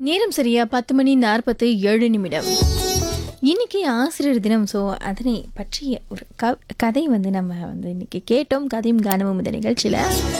நேரம் சரியா பத்து மணி நாற்பத்து ஏழு நிமிடம் இன்னைக்கு ஆசிரியர் தினம் ஸோ அதனை பற்றிய ஒரு க கதை வந்து நம்ம வந்து இன்னைக்கு கேட்டோம் கதையும் கானமும் இந்த நிகழ்ச்சியில்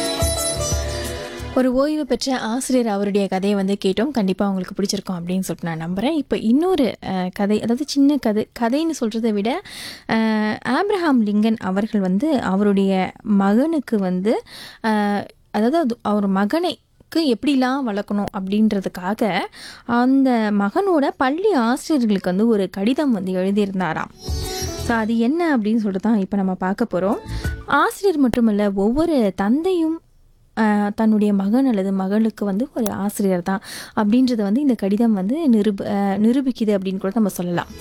ஒரு ஓய்வு பெற்ற ஆசிரியர் அவருடைய கதையை வந்து கேட்டோம் கண்டிப்பாக உங்களுக்கு பிடிச்சிருக்கும் அப்படின்னு சொல்லிட்டு நான் நம்புகிறேன் இப்போ இன்னொரு அஹ், கதை அதாவது சின்ன கதை கதைன்னு சொல்கிறத விட அஹ், ஆப்ரஹாம் லிங்கன் அவர்கள் வந்து அவருடைய மகனுக்கு வந்து அஹ், அதாவது அது அவர் மகனை க்கு எப்படிலாம் வளர்க்கணும் அப்படின்றதுக்காக அந்த மகனோட பள்ளி ஆசிரியர்களுக்கு வந்து ஒரு கடிதம் வந்து எழுதியிருந்தாராம் ஸோ அது என்ன அப்படின்னு சொல்லிட்டு தான் இப்போ நம்ம பார்க்க போகிறோம் ஆசிரியர் மட்டுமல்ல ஒவ்வொரு தந்தையும் ஆஹ், தன்னுடைய மகன் அல்லது மகளுக்கு வந்து ஒரு ஆசிரியர் தான் அப்படின்றத வந்து இந்த கடிதம் வந்து நிரூப ஆஹ், நிரூபிக்குது அப்படின்னு கூட நம்ம சொல்லலாம்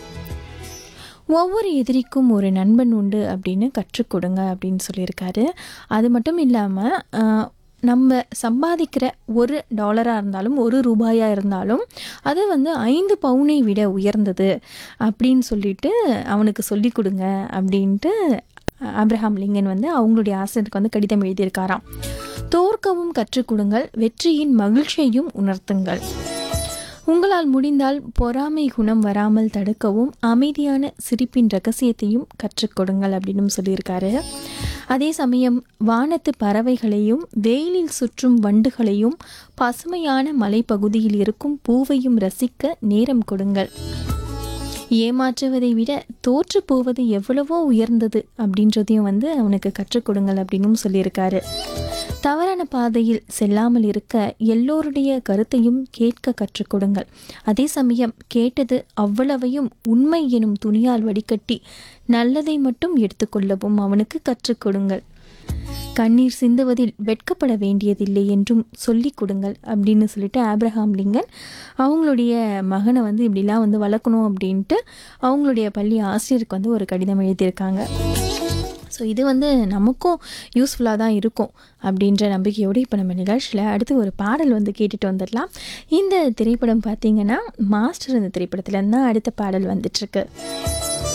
ஒவ்வொரு எதிரிக்கும் ஒரு நண்பன் உண்டு அப்படின்னு கற்றுக் கொடுங்க அப்படின்னு சொல்லியிருக்காரு அது மட்டும் இல்லாமல் நம்ம சம்பாதிக்கிற ஒரு டாலராக இருந்தாலும் ஒரு ரூபாயாக இருந்தாலும் அது வந்து ஐந்து பவுனை விட உயர்ந்தது அப்படின்னு சொல்லிட்டு அவனுக்கு சொல்லிக் கொடுங்க அப்படின்ட்டு ஆப்ரஹாம் லிங்கன் வந்து அவங்களுடைய ஆசிரியருக்கு வந்து கடிதம் எழுதியிருக்காராம் தோற்கவும் கற்றுக் கொடுங்கள் வெற்றியின் மகிழ்ச்சியையும் உணர்த்துங்கள் உங்களால் முடிந்தால் பொறாமை குணம் வராமல் தடுக்கவும் அமைதியான சிரிப்பின் ரகசியத்தையும் கற்றுக் கொடுங்கள் அப்படின்னு சொல்லியிருக்காரு அதே சமயம் வானத்து பறவைகளையும் வெயிலில் சுற்றும் வண்டுகளையும் பசுமையான மலைப்பகுதியில் இருக்கும் பூவையும் ரசிக்க நேரம் கொடுங்கள் ஏமாற்றுவதை விட தோற்று போவது எவ்வளவோ உயர்ந்தது அப்படின்றதையும் வந்து அவனுக்கு கற்றுக் கொடுங்கள் அப்படின்னும் சொல்லியிருக்காரு தவறான பாதையில் செல்லாமல் இருக்க எல்லோருடைய கருத்தையும் கேட்க கற்றுக் கொடுங்கள் அதே சமயம் கேட்டது அவ்வளவையும் உண்மை எனும் துணியால் வடிகட்டி நல்லதை மட்டும் எடுத்துக்கொள்ளவும் அவனுக்கு கற்றுக் கொடுங்கள் கண்ணீர் சிந்துவதில் வெட்கப்பட வேண்டியதில்லை என்றும் சொல்லிக் கொடுங்கள் அப்படின்னு சொல்லிட்டு ஆப்ரஹாம் லிங்கன் அவங்களுடைய மகனை வந்து இப்படிலாம் வந்து வளர்க்கணும் அப்படின்ட்டு அவங்களுடைய பள்ளி ஆசிரியருக்கு வந்து ஒரு கடிதம் எழுதியிருக்காங்க ஸோ இது வந்து நமக்கும் யூஸ்ஃபுல்லாக தான் இருக்கும் அப்படின்ற நம்பிக்கையோடு இப்போ நம்ம நிகழ்ச்சியில் அடுத்து ஒரு பாடல் வந்து கேட்டுட்டு வந்துடலாம் இந்த திரைப்படம் பார்த்தீங்கன்னா மாஸ்டர் இந்த திரைப்படத்துலேருந்து தான் அடுத்த பாடல் வந்துட்டுருக்கு